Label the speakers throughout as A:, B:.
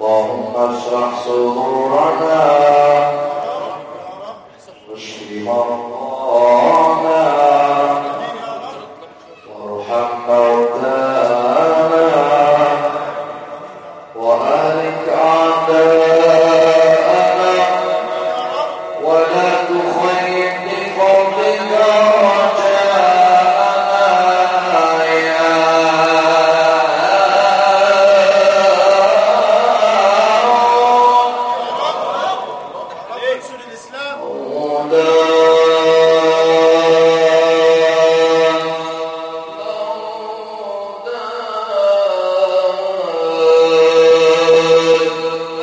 A: اللهم اشرح صدورنا واشف مرضانا وارحم موتانا وأهلك أعداءنا ولا تخيب بفضلك رجاءنا يا
B: عليك سور الإسلام
A: مولانا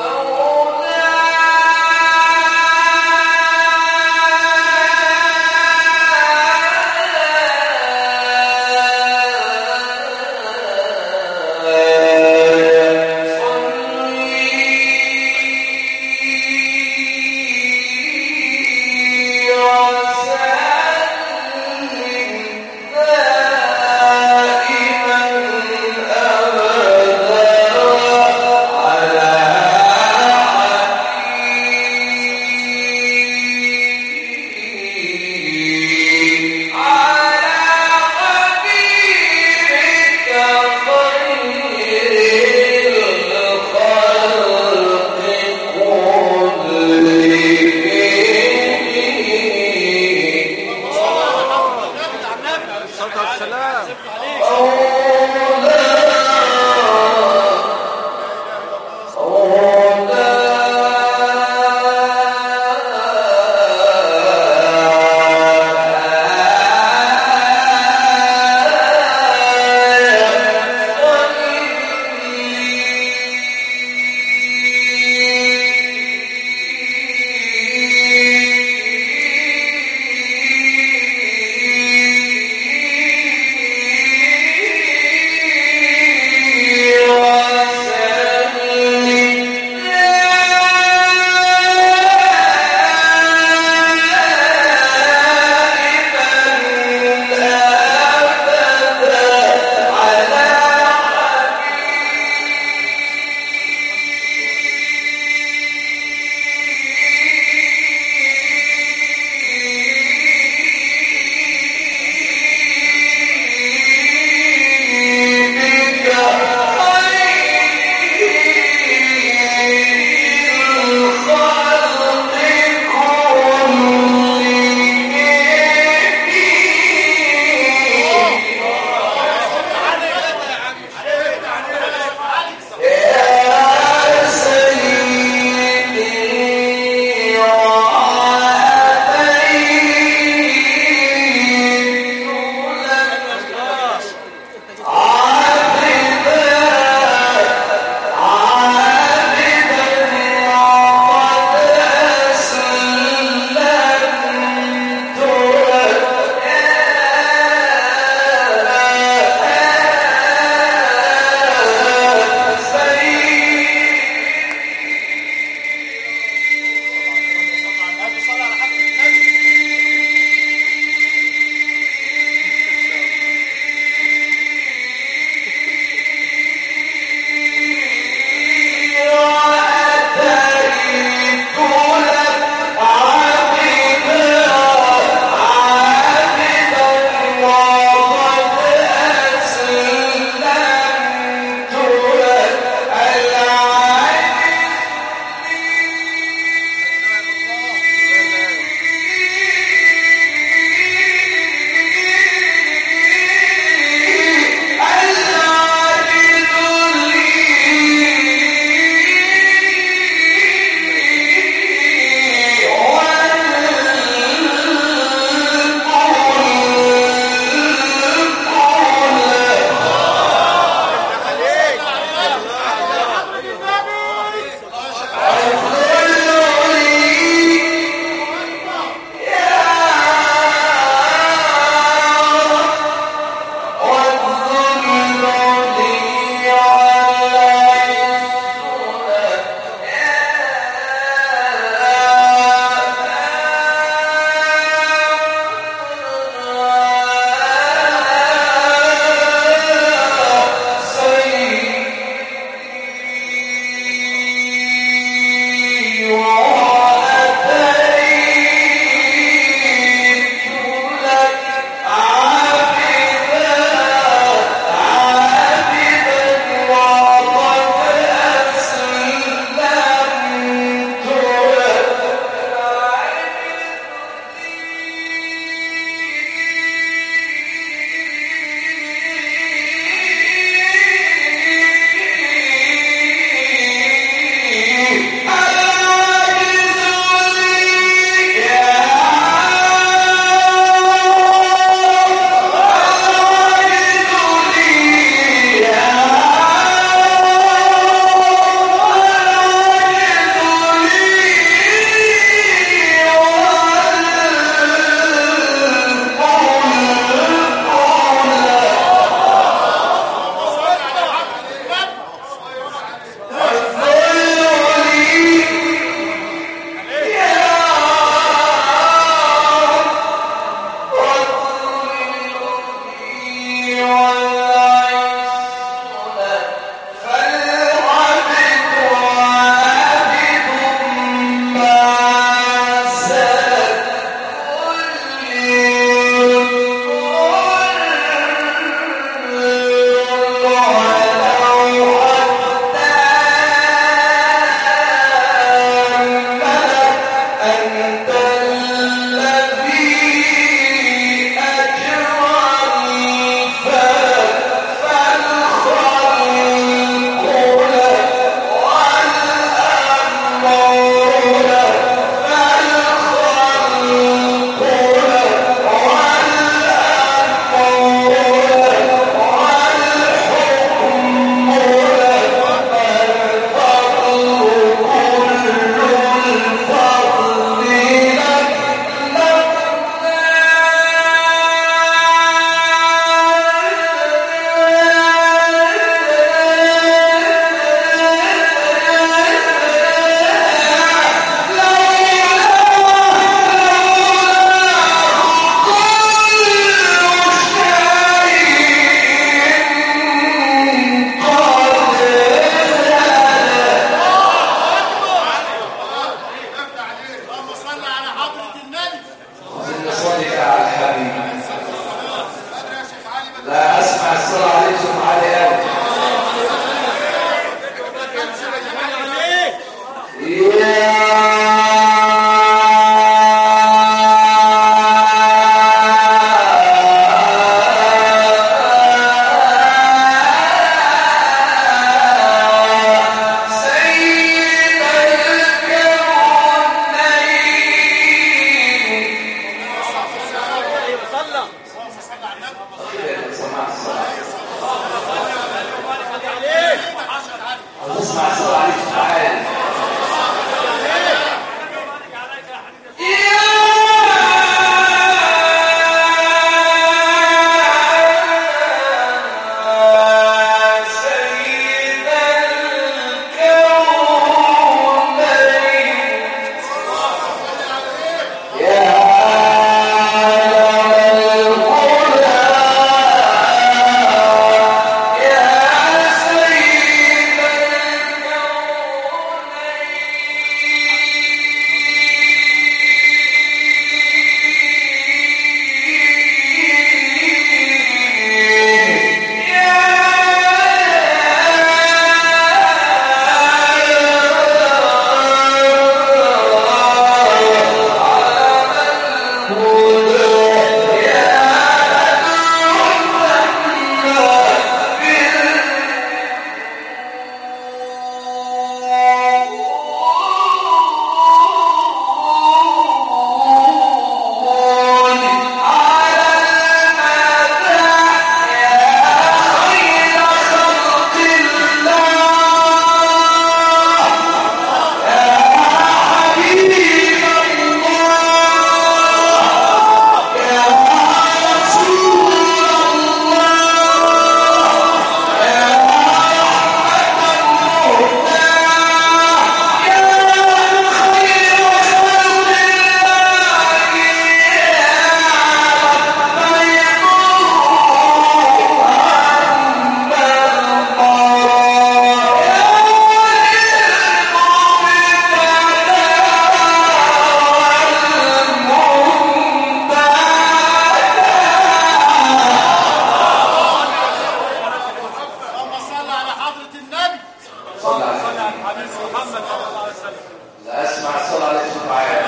B: محمد صلى الله عليه وسلم
A: لا اسمع الصلاة عليه صوت عالي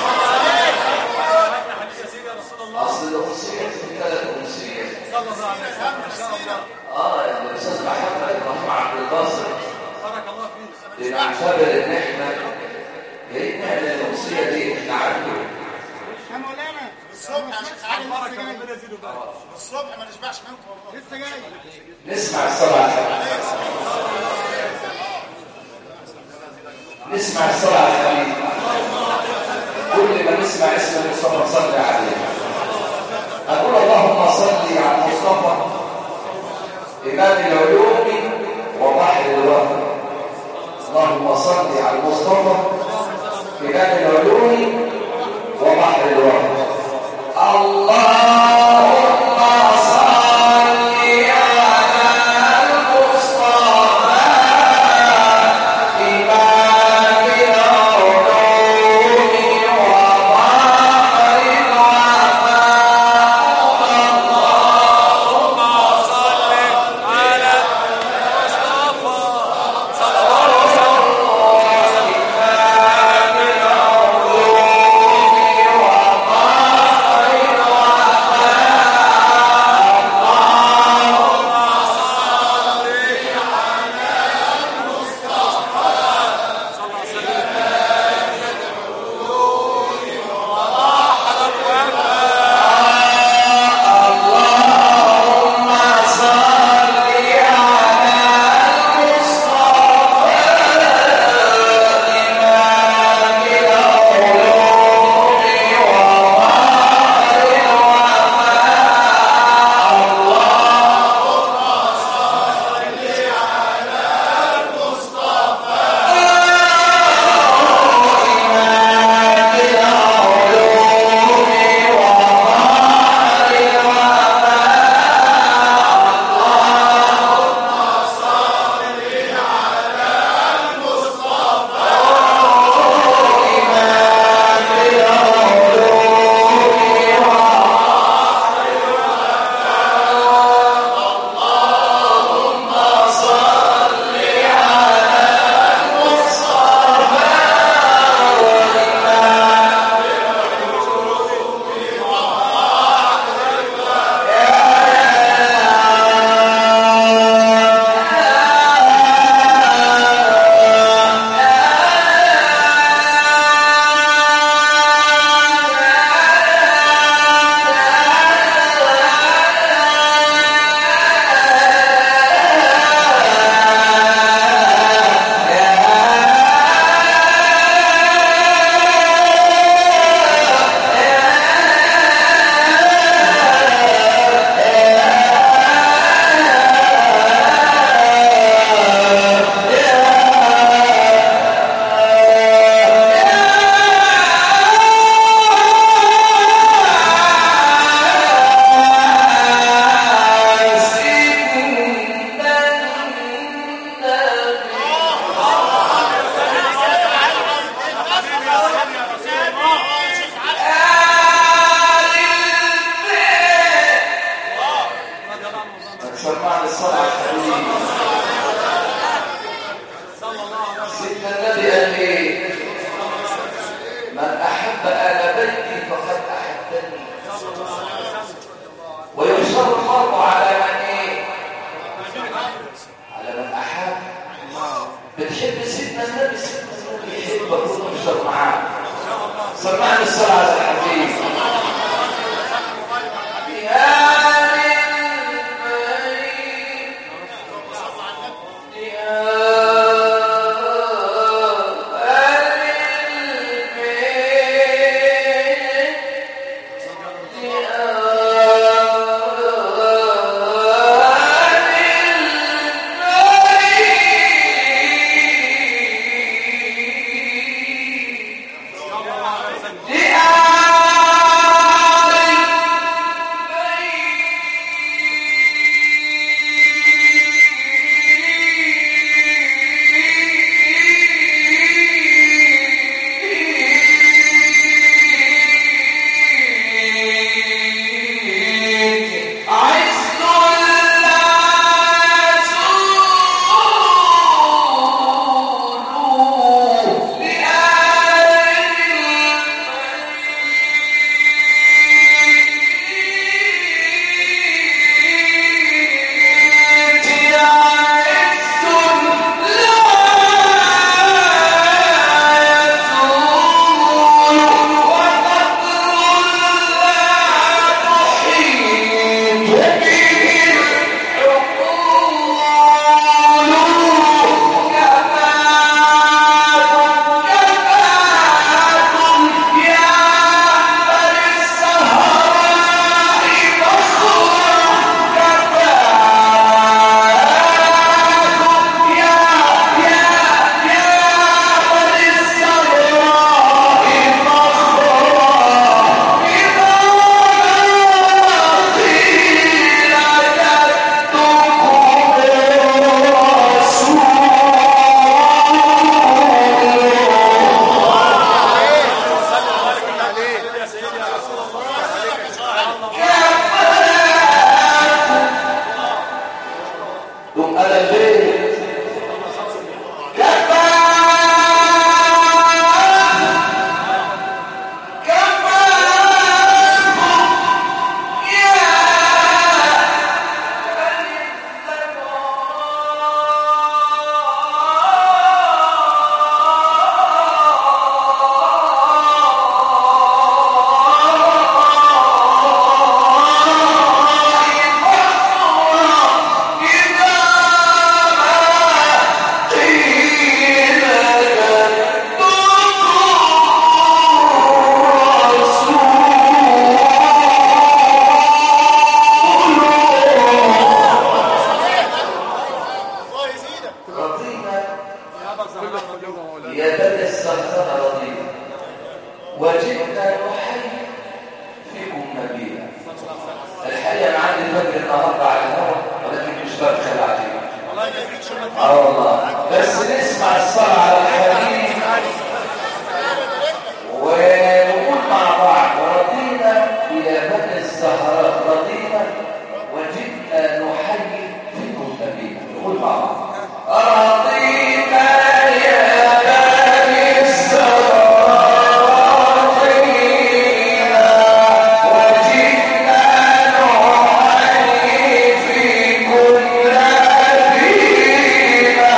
B: حديث يا سيدي يا رسول الله
A: اصل الامسية في ثلاث امسيات
B: صلى الله عليه وسلم ما شاء الله
A: اه يعني الاستاذ محمد ابراهيم عبد الباسط
B: بارك الله فيك
A: بنعتبر ان احنا جايين نعمل الامسية دي احنا عارفين
C: يا مولانا
B: الصبح يا شيخ علي بركه ربنا يزيده بركه
C: الصبح ما نشبعش منكم والله لسه جاي
A: نسمع الصلاة على الحبيب نسمع الصلاة على الحبيب كل ما نسمع اسم المصطفى صلي عليه أقول اللهم صل على المصطفى إمام العلوم وبحر الوهم اللهم صل على المصطفى إمام العلوم وبحر الوهم اللهم صل على المصطفى إمام العلوم وبحر سمعنا الصلاة على الحبيب سيدنا النبي قال ايه من احب ال بيتي فقد احبني ويشار المرء على من ايه على من احب بتحب سيدنا النبي سيدنا النبي يحبك وتنشر معاه سمعنا الصلاة على الحبيب يا Yeah. يا بني الصحراء رضينا وجئنا نحيي فيكم نبينا الحقيقه انا عندي فجر النهارده على الهواء ولكن مش ببخل عليكم
B: الله يجزيك شغل
A: اه والله بس نسمع الصلاة على الحبيب ونقول مع بعض رضينا يا بني الزهراء رضينا وجئنا نحيي فيكم نبينا نقول مع بعض رضينا يا بني الزهراء رضينا وجئنا نحيي فيكم نبينا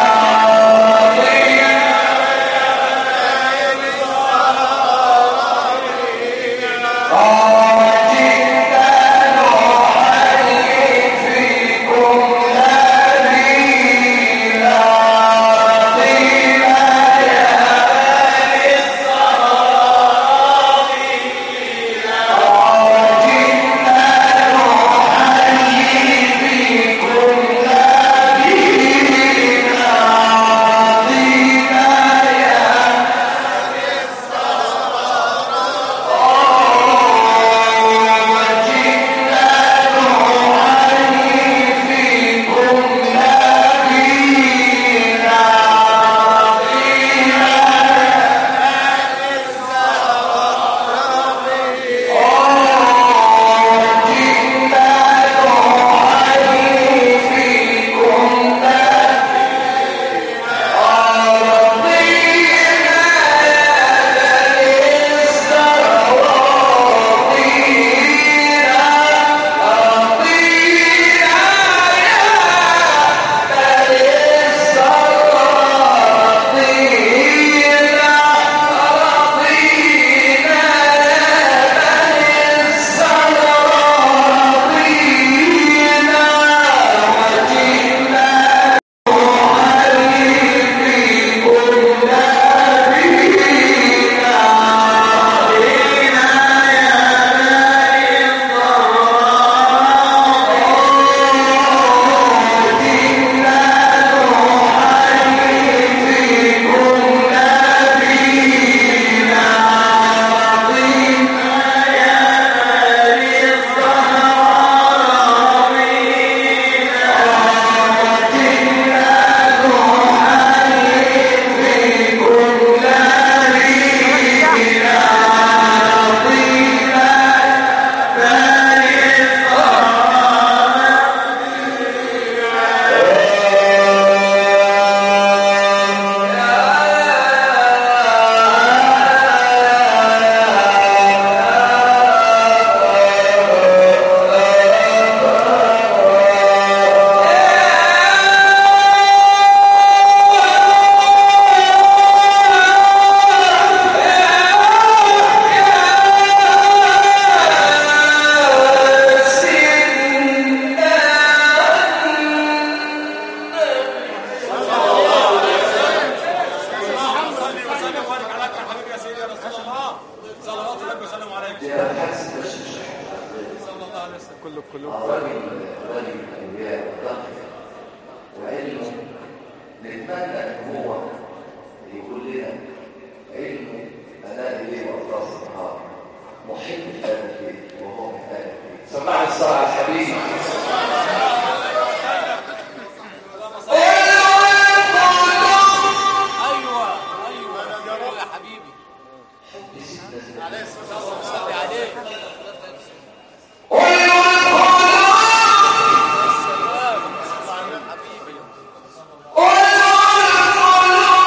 B: صلي وسلم وبارك عليك يا حبيبي يا سيدي يا رسول الله صلوات الله وسلم عليك
A: يا الحس بس
B: صلى الله عليه وسلم
D: كله كله
A: رجل رجل الانبياء والضغط وعلمه نتمنى ان هو يقول لنا علمه انا اليه واطراف النهار محب هذا البيت وهو من هذا البيت سمعني الصلاه على الحبيب
E: ايوه ايوه ايوه يا حبيبي صلي عليه السلام حبيبي
A: قل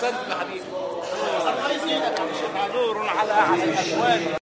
E: وسلم يا حبيبي
C: نور على اعلى الاكوان